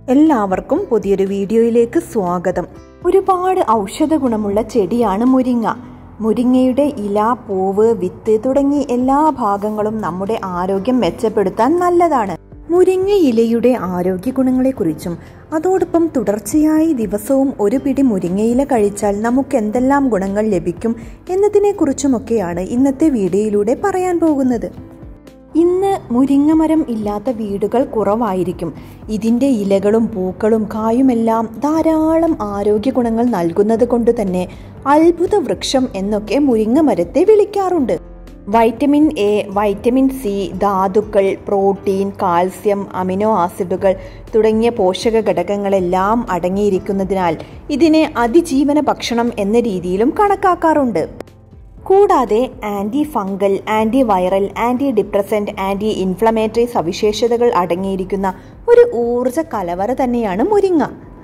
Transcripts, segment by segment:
എല്ലാവർക്കും പുതിയൊരു വീഡിയോയിലേക്ക് സ്വാഗതം ഒരുപാട് ഔഷധ ഗുണമുള്ള ചെടിയാണ് മുരിങ്ങ മുരിങ്ങയുടെ ഇല പൂവ് വിത്ത് തുടങ്ങി എല്ലാ ഭാഗങ്ങളും നമ്മുടെ ആരോഗ്യം മെച്ചപ്പെടുത്താൻ നല്ലതാണ് മുരിങ്ങ ഇലയുടെ ആരോഗ്യ ഗുണങ്ങളെക്കുറിച്ചും അതോടൊപ്പം തുടർച്ചയായി ദിവസവും ഒരു പിടി മുരിങ്ങയില കഴിച്ചാൽ നമുക്ക് എന്തെല്ലാം ഗുണങ്ങൾ ലഭിക്കും എന്നതിനെക്കുറിച്ചുമൊക്കെയാണ് ഇന്നത്തെ വീഡിയോയിലൂടെ പറയാൻ പോകുന്നത് ഇന്ന് മുരിങ്ങമരം ഇല്ലാത്ത വീടുകൾ കുറവായിരിക്കും ഇതിൻ്റെ ഇലകളും പൂക്കളും കായുമെല്ലാം ധാരാളം ആരോഗ്യ ഗുണങ്ങൾ നൽകുന്നത് കൊണ്ട് തന്നെ അത്ഭുത വൃക്ഷം എന്നൊക്കെ മുരിങ്ങമരത്തെ വിളിക്കാറുണ്ട് വൈറ്റമിൻ എ വൈറ്റമിൻ സി ധാതുക്കൾ പ്രോട്ടീൻ കാൽസ്യം അമിനോ ആസിഡുകൾ തുടങ്ങിയ പോഷക ഘടകങ്ങളെല്ലാം അടങ്ങിയിരിക്കുന്നതിനാൽ ഇതിനെ അതിജീവന ഭക്ഷണം എന്ന രീതിയിലും കണക്കാക്കാറുണ്ട് കൂടാതെ anti fungal anti viral anti depressant anti inflammatory സവിശേഷതകൾ അടങ്ങിയിരിക്കുന്ന ഒരു ഊർജ കലവറ തന്നെയാണ് മുരിങ്ങ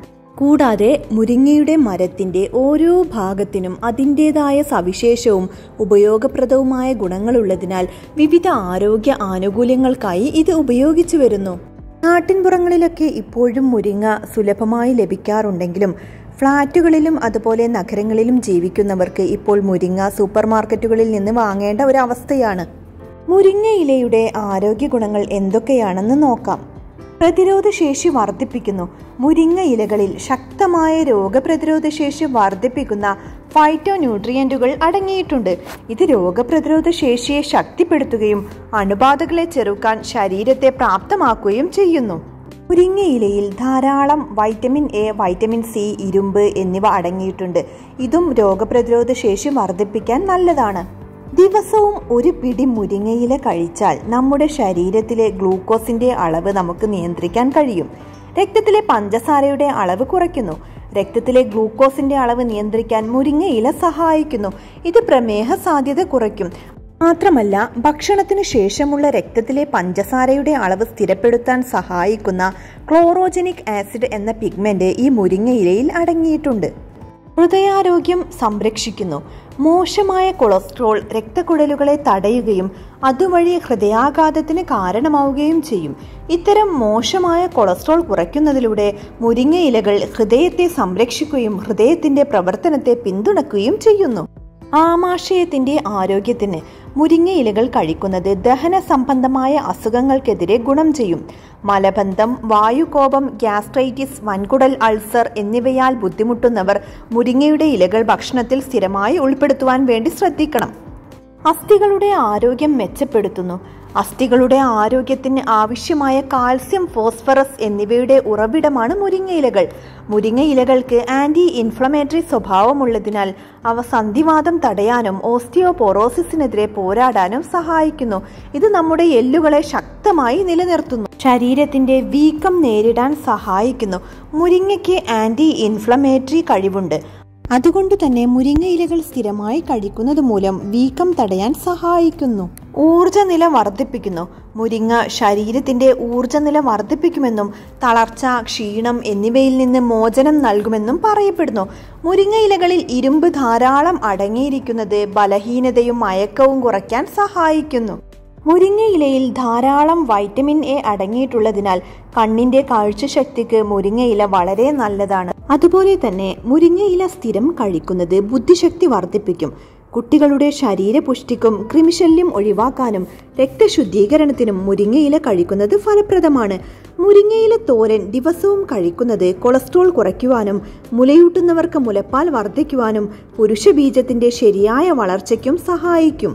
കൂടാതെ മുരിങ്ങയുടെ മരത്തിന്റെ ഓരോ ഭാഗത്തിനും അതിൻ്റെതായ സവിശേഷവും ഉപയോഗപ്രദവുമായ ഗുണങ്ങളുള്ളതിനാൽ വിവിധ ആരോഗ്യ ആനുകൂല്യങ്ങൾക്കായി ഇത് ഉപയോഗിച്ചു വരുന്നു നാട്ടിൻപുറങ്ങളിലൊക്കെ ഇപ്പോഴും മുരിങ്ങ സുലഭമായി ലഭിക്കാറുണ്ടെങ്കിലും ഫ്ളാറ്റുകളിലും അതുപോലെ നഗരങ്ങളിലും ജീവിക്കുന്നവർക്ക് ഇപ്പോൾ മുരിങ്ങ സൂപ്പർ മാർക്കറ്റുകളിൽ നിന്ന് വാങ്ങേണ്ട ഒരു അവസ്ഥയാണ് മുരിങ്ങ ഇലയുടെ ആരോഗ്യ ഗുണങ്ങൾ എന്തൊക്കെയാണെന്ന് നോക്കാം പ്രതിരോധ ശേഷി വർദ്ധിപ്പിക്കുന്നു മുരിങ്ങ ഇലകളിൽ ശക്തമായ രോഗപ്രതിരോധ ശേഷി വർദ്ധിപ്പിക്കുന്ന ഫൈറ്റോ ന്യൂട്രിയന്റുകൾ അടങ്ങിയിട്ടുണ്ട് ഇത് രോഗപ്രതിരോധ ശേഷിയെ ശക്തിപ്പെടുത്തുകയും അണുബാധകളെ ചെറുക്കാൻ ശരീരത്തെ പ്രാപ്തമാക്കുകയും ചെയ്യുന്നു മുരിങ്ങയിലയിൽ ധാരാളം വൈറ്റമിൻ എ വൈറ്റമിൻ സി ഇരുമ്പ് എന്നിവ അടങ്ങിയിട്ടുണ്ട് ഇതും രോഗപ്രതിരോധ ശേഷി വർദ്ധിപ്പിക്കാൻ നല്ലതാണ് ദിവസവും ഒരു പിടി മുരിങ്ങയില കഴിച്ചാൽ നമ്മുടെ ശരീരത്തിലെ ഗ്ലൂക്കോസിന്റെ അളവ് നമുക്ക് നിയന്ത്രിക്കാൻ കഴിയും രക്തത്തിലെ പഞ്ചസാരയുടെ അളവ് കുറയ്ക്കുന്നു രക്തത്തിലെ ഗ്ലൂക്കോസിന്റെ അളവ് നിയന്ത്രിക്കാൻ മുരിങ്ങയില സഹായിക്കുന്നു ഇത് പ്രമേഹ സാധ്യത കുറയ്ക്കും മാത്രമല്ല ഭക്ഷണത്തിനു ശേഷമുള്ള രക്തത്തിലെ പഞ്ചസാരയുടെ അളവ് സ്ഥിരപ്പെടുത്താൻ സഹായിക്കുന്ന ക്ലോറോജനിക് ആസിഡ് എന്ന പിഗ്മെന്റ് ഈ മുരിങ്ങയിലയിൽ അടങ്ങിയിട്ടുണ്ട് ഹൃദയാരോഗ്യം സംരക്ഷിക്കുന്നു മോശമായ കൊളസ്ട്രോൾ രക്തക്കുഴലുകളെ തടയുകയും അതുവഴി ഹൃദയാഘാതത്തിന് കാരണമാവുകയും ചെയ്യും ഇത്തരം മോശമായ കൊളസ്ട്രോൾ കുറയ്ക്കുന്നതിലൂടെ മുരിങ്ങ ഇലകൾ ഹൃദയത്തെ സംരക്ഷിക്കുകയും ഹൃദയത്തിന്റെ പ്രവർത്തനത്തെ പിന്തുണയ്ക്കുകയും ചെയ്യുന്നു ആമാശയത്തിന്റെ ആരോഗ്യത്തിന് മുരിങ്ങ ഇലകൾ കഴിക്കുന്നത് ദഹന സംബന്ധമായ അസുഖങ്ങൾക്കെതിരെ ഗുണം ചെയ്യും മലബന്ധം വായുകോപം ഗ്യാസ്ട്രൈറ്റിസ് വൻകുടൽ അൾസർ എന്നിവയാൽ ബുദ്ധിമുട്ടുന്നവർ മുരിങ്ങയുടെ ഇലകൾ ഭക്ഷണത്തിൽ സ്ഥിരമായി ഉൾപ്പെടുത്തുവാൻ വേണ്ടി ശ്രദ്ധിക്കണം അസ്ഥികളുടെ ആരോഗ്യം മെച്ചപ്പെടുത്തുന്നു അസ്ഥികളുടെ ആരോഗ്യത്തിന് ആവശ്യമായ കാൽസ്യം ഫോസ്ഫറസ് എന്നിവയുടെ ഉറവിടമാണ് മുരിങ്ങയിലകൾ മുരിങ്ങയിലകൾക്ക് ആന്റി ഇൻഫ്ലമേറ്ററി സ്വഭാവമുള്ളതിനാൽ അവ സന്ധിവാദം തടയാനും ഓസ്റ്റിയോപോറോസിസിനെതിരെ പോരാടാനും സഹായിക്കുന്നു ഇത് നമ്മുടെ എല്ലുകളെ ശക്തമായി നിലനിർത്തുന്നു ശരീരത്തിന്റെ വീക്കം നേരിടാൻ സഹായിക്കുന്നു മുരിങ്ങയ്ക്ക് ആന്റി ഇൻഫ്ലമേറ്ററി കഴിവുണ്ട് അതുകൊണ്ട് തന്നെ മുരിങ്ങയിലകൾ സ്ഥിരമായി കഴിക്കുന്നത് മൂലം വീക്കം തടയാൻ സഹായിക്കുന്നു ഊർജനില വർദ്ധിപ്പിക്കുന്നു മുരിങ്ങ ശരീരത്തിന്റെ ഊർജനില വർദ്ധിപ്പിക്കുമെന്നും തളർച്ച ക്ഷീണം എന്നിവയിൽ നിന്ന് മോചനം നൽകുമെന്നും പറയപ്പെടുന്നു മുരിങ്ങയിലകളിൽ ഇരുമ്പ് ധാരാളം അടങ്ങിയിരിക്കുന്നത് ബലഹീനതയും മയക്കവും കുറയ്ക്കാൻ സഹായിക്കുന്നു മുരിങ്ങയിലയിൽ ധാരാളം വൈറ്റമിൻ എ അടങ്ങിയിട്ടുള്ളതിനാൽ കണ്ണിന്റെ കാഴ്ചശക്തിക്ക് മുരിങ്ങയില വളരെ നല്ലതാണ് അതുപോലെ തന്നെ മുരിങ്ങയില സ്ഥിരം കഴിക്കുന്നത് ബുദ്ധിശക്തി വർദ്ധിപ്പിക്കും കുട്ടികളുടെ ശരീരപുഷ്ടിക്കും ക്രിമിശല്യം ഒഴിവാക്കാനും രക്തശുദ്ധീകരണത്തിനും മുരിങ്ങയില കഴിക്കുന്നത് ഫലപ്രദമാണ് മുരിങ്ങയില തോരൻ ദിവസവും കഴിക്കുന്നത് കൊളസ്ട്രോൾ കുറയ്ക്കുവാനും മുലയൂട്ടുന്നവർക്ക് മുലപ്പാൽ വർദ്ധിക്കുവാനും പുരുഷബീജത്തിന്റെ ശരിയായ വളർച്ചയ്ക്കും സഹായിക്കും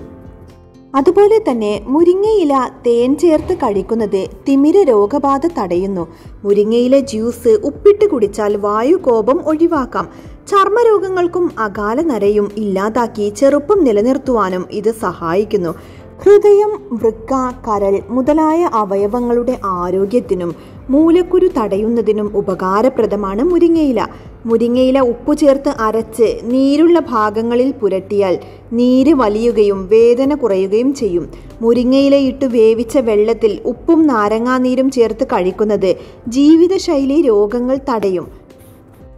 അതുപോലെ തന്നെ മുരിങ്ങയില തേൻ ചേർത്ത് കഴിക്കുന്നത് തിമിര രോഗബാധ തടയുന്നു മുരിങ്ങയില ജ്യൂസ് ഉപ്പിട്ട് കുടിച്ചാൽ വായുകോപം ഒഴിവാക്കാം ചർമ്മരോഗങ്ങൾക്കും അകാല നരയും ഇല്ലാതാക്കി ചെറുപ്പം നിലനിർത്തുവാനും ഇത് സഹായിക്കുന്നു ഹൃദയം വൃക്ക കരൾ മുതലായ അവയവങ്ങളുടെ ആരോഗ്യത്തിനും മൂലക്കുരു തടയുന്നതിനും ഉപകാരപ്രദമാണ് മുരിങ്ങയില മുരിങ്ങയില ഉപ്പു ചേർത്ത് അരച്ച് നീരുള്ള ഭാഗങ്ങളിൽ പുരട്ടിയാൽ നീര് വലിയുകയും വേദന കുറയുകയും ചെയ്യും മുരിങ്ങയില ഇട്ട് വേവിച്ച വെള്ളത്തിൽ ഉപ്പും നാരങ്ങാനീരും ചേർത്ത് കഴിക്കുന്നത് ജീവിതശൈലി രോഗങ്ങൾ തടയും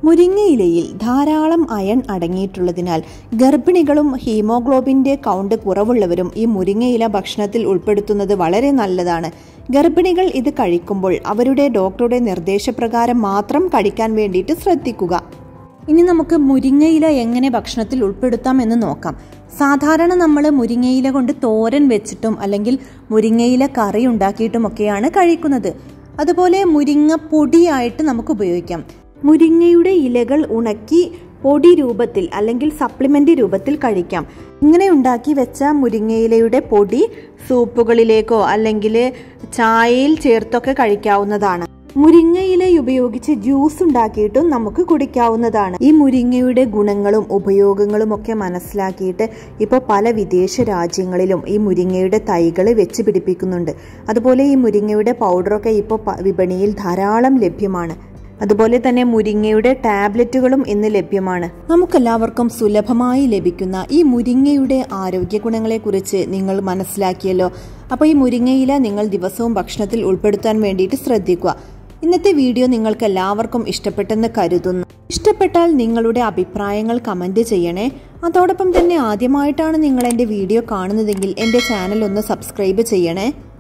മുരിങ്ങയിലയിൽ ധാരാളം അയൺ അടങ്ങിയിട്ടുള്ളതിനാൽ ഗർഭിണികളും ഹീമോഗ്ലോബിന്റെ കൗണ്ട് കുറവുള്ളവരും ഈ മുരിങ്ങയില ഭക്ഷണത്തിൽ ഉൾപ്പെടുത്തുന്നത് വളരെ നല്ലതാണ് ഗർഭിണികൾ ഇത് കഴിക്കുമ്പോൾ അവരുടെ ഡോക്ടറുടെ നിർദ്ദേശപ്രകാരം മാത്രം കഴിക്കാൻ വേണ്ടിയിട്ട് ശ്രദ്ധിക്കുക ഇനി നമുക്ക് മുരിങ്ങയില എങ്ങനെ ഭക്ഷണത്തിൽ ഉൾപ്പെടുത്താം എന്ന് നോക്കാം സാധാരണ നമ്മൾ മുരിങ്ങയില കൊണ്ട് തോരൻ വെച്ചിട്ടും അല്ലെങ്കിൽ മുരിങ്ങയില കറി ഉണ്ടാക്കിയിട്ടുമൊക്കെയാണ് കഴിക്കുന്നത് അതുപോലെ മുരിങ്ങ പൊടിയായിട്ട് നമുക്ക് ഉപയോഗിക്കാം മുരിങ്ങയുടെ ഇലകൾ ഉണക്കി പൊടി രൂപത്തിൽ അല്ലെങ്കിൽ സപ്ലിമെന്റ് രൂപത്തിൽ കഴിക്കാം ഇങ്ങനെ ഉണ്ടാക്കി വെച്ച മുരിങ്ങയിലയുടെ പൊടി സൂപ്പുകളിലേക്കോ അല്ലെങ്കിൽ ചായയിൽ ചേർത്തൊക്കെ കഴിക്കാവുന്നതാണ് മുരിങ്ങയില ഉപയോഗിച്ച് ജ്യൂസ് ഉണ്ടാക്കിയിട്ടും നമുക്ക് കുടിക്കാവുന്നതാണ് ഈ മുരിങ്ങയുടെ ഗുണങ്ങളും ഉപയോഗങ്ങളും ഒക്കെ മനസ്സിലാക്കിയിട്ട് ഇപ്പോൾ പല വിദേശ രാജ്യങ്ങളിലും ഈ മുരിങ്ങയുടെ തൈകൾ വെച്ച് പിടിപ്പിക്കുന്നുണ്ട് അതുപോലെ ഈ മുരിങ്ങയുടെ പൗഡറൊക്കെ ഇപ്പോൾ വിപണിയിൽ ധാരാളം ലഭ്യമാണ് അതുപോലെ തന്നെ മുരിങ്ങയുടെ ടാബ്ലറ്റുകളും ഇന്ന് ലഭ്യമാണ് നമുക്കെല്ലാവർക്കും സുലഭമായി ലഭിക്കുന്ന ഈ മുരിങ്ങയുടെ ആരോഗ്യ ഗുണങ്ങളെക്കുറിച്ച് നിങ്ങൾ മനസ്സിലാക്കിയല്ലോ അപ്പോൾ ഈ മുരിങ്ങയില നിങ്ങൾ ദിവസവും ഭക്ഷണത്തിൽ ഉൾപ്പെടുത്താൻ വേണ്ടിയിട്ട് ശ്രദ്ധിക്കുക ഇന്നത്തെ വീഡിയോ നിങ്ങൾക്ക് എല്ലാവർക്കും ഇഷ്ടപ്പെട്ടെന്ന് കരുതുന്നു ഇഷ്ടപ്പെട്ടാൽ നിങ്ങളുടെ അഭിപ്രായങ്ങൾ കമൻറ്റ് ചെയ്യണേ അതോടൊപ്പം തന്നെ ആദ്യമായിട്ടാണ് നിങ്ങൾ എൻ്റെ വീഡിയോ കാണുന്നതെങ്കിൽ എൻ്റെ ചാനൽ ഒന്ന് സബ്സ്ക്രൈബ് ചെയ്യണേ